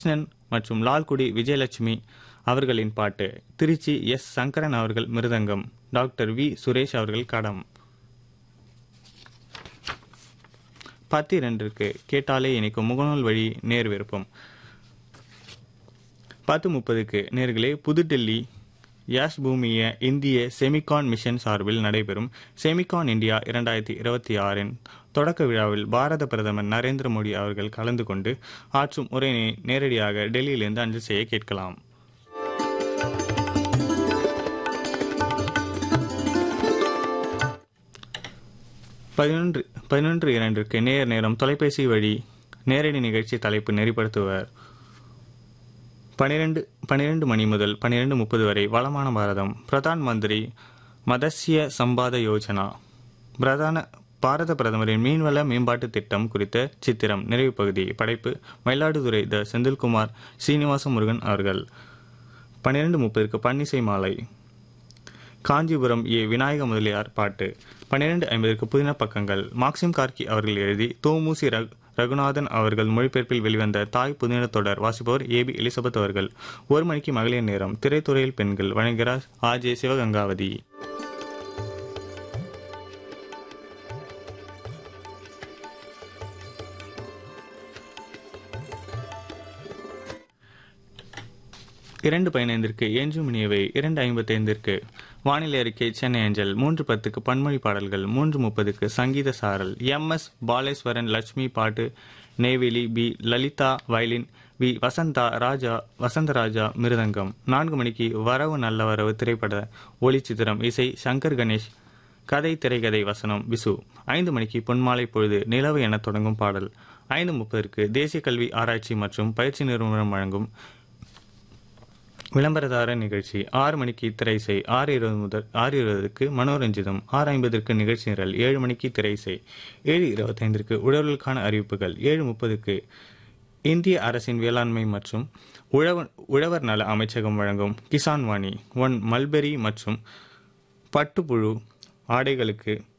கிருஷ்ணன் மற்றும் லால்குடி விஜயலட்சுமி அவர்களின் பாட்டு திருச்சி எஸ் சங்கரன் அவர்கள் மிருதங்கம் டாக்டர் வி சுரேஷ் அவர்கள் கடம் பத்து இரண்டிற்கு கேட்டாலே இணைக்கும் முகநூல் வழி நேர் விருப்பம் பத்து முப்பதுக்கு நேர்களே புதுடெல்லி யாஷ் பூமிய இந்திய செமிகான் மிஷன் சார்பில் நடைபெறும் செமிகான் இந்தியா இரண்டாயிரத்தி இருபத்தி ஆறின் தொடக்க விழாவில் பாரத பிரதமர் நரேந்திர மோடி அவர்கள் கலந்து கொண்டு ஆற்றும் உரையினை நேரடியாக டெல்லியிலிருந்து அஞ்சல் செய்ய கேட்கலாம் பதினொன்று பதினொன்று இரண்டிற்கு நேர் நேரம் தொலைபேசி வழி நேரடி நிகழ்ச்சி தலைப்பு நெறிப்படுத்துவர் பனிரெண்டு பனிரெண்டு மணி முதல் பனிரெண்டு முப்பது வரை வளமான பாரதம் பிரதான் மந்திரி மதஸ்ய சம்பாத யோஜனா பிரதான பாரத பிரதமரின் மீன்வள மேம்பாட்டு திட்டம் குறித்த சித்திரம் நிறைவு பகுதி படைப்பு மயிலாடுதுறை த செந்தில்குமார் சீனிவாச முருகன் அவர்கள் பன்னிரண்டு முப்பதுக்கு பன்னிசை மாலை காஞ்சிபுரம் ஏ விநாயக முதலியார் பாட்டு பன்னிரண்டு ஐம்பதற்கு புதின பக்கங்கள் மாக்சிம் கார்கி அவர்கள் எழுதி தோமுசி ரக் ரகுநாதன் அவர்கள் மொழிபெயர்ப்பில் வெளிவந்த தாய் புதின தொடர் வாசிப்பவர் ஏ பி எலிசபெத் அவர்கள் ஒரு மணிக்கு மகளிர் நேரம் திரைத்துறையில் பெண்கள் வழங்குகிறார் ஆர் ஜே சிவகங்காவதி இரண்டு பதினைந்திற்கு ஏஞ்சுமணியவை இரண்டு ஐம்பத்தைந்திற்கு வானிலை அறிக்கை சென்னை அஞ்சல் மூன்று பத்துக்கு பன்மொழி பாடல்கள் மூன்று முப்பதுக்கு சங்கீத சாரல் எம் எஸ் பாலேஸ்வரன் லட்சுமி பாட்டு Neyveli P Lalitha violin V Vasantha Raja Vasantharaja மிருதங்கம் நான்கு மணிக்கு வரவு நல்ல வரவு திரைப்பட ஒளிச்சித்திரம் இசை சங்கர் கணேஷ் கதை திரைக்கதை வசனம் விசு ஐந்து மணிக்கு பொன்மாலை பொழுது நிலவு என தொடங்கும் பாடல் ஐந்து முப்பதற்கு தேசிய கல்வி ஆராய்ச்சி மற்றும் பயிற்சி நிறுவனம் வழங்கும் விளம்பரதார நிகழ்ச்சி ஆறு மணிக்கு திரை இசை ஆறு இருபது முதல் ஆறு இருபதுக்கு மனோரஞ்சிதம் ஆறு ஐம்பதற்கு நிகழ்ச்சி நிரல் ஏழு மணிக்கு திரை இசை ஏழு இருபத்தைந்திற்கு உழவர்களுக்கான அறிவிப்புகள் ஏழு முப்பதுக்கு இந்திய அரசின் வேளாண்மை மற்றும் உழவர் உழவர் நல அமைச்சகம் வழங்கும் கிசான் வாணி ஒன் மல்பெரி மற்றும் பட்டுப்புழு ஆடைகளுக்கு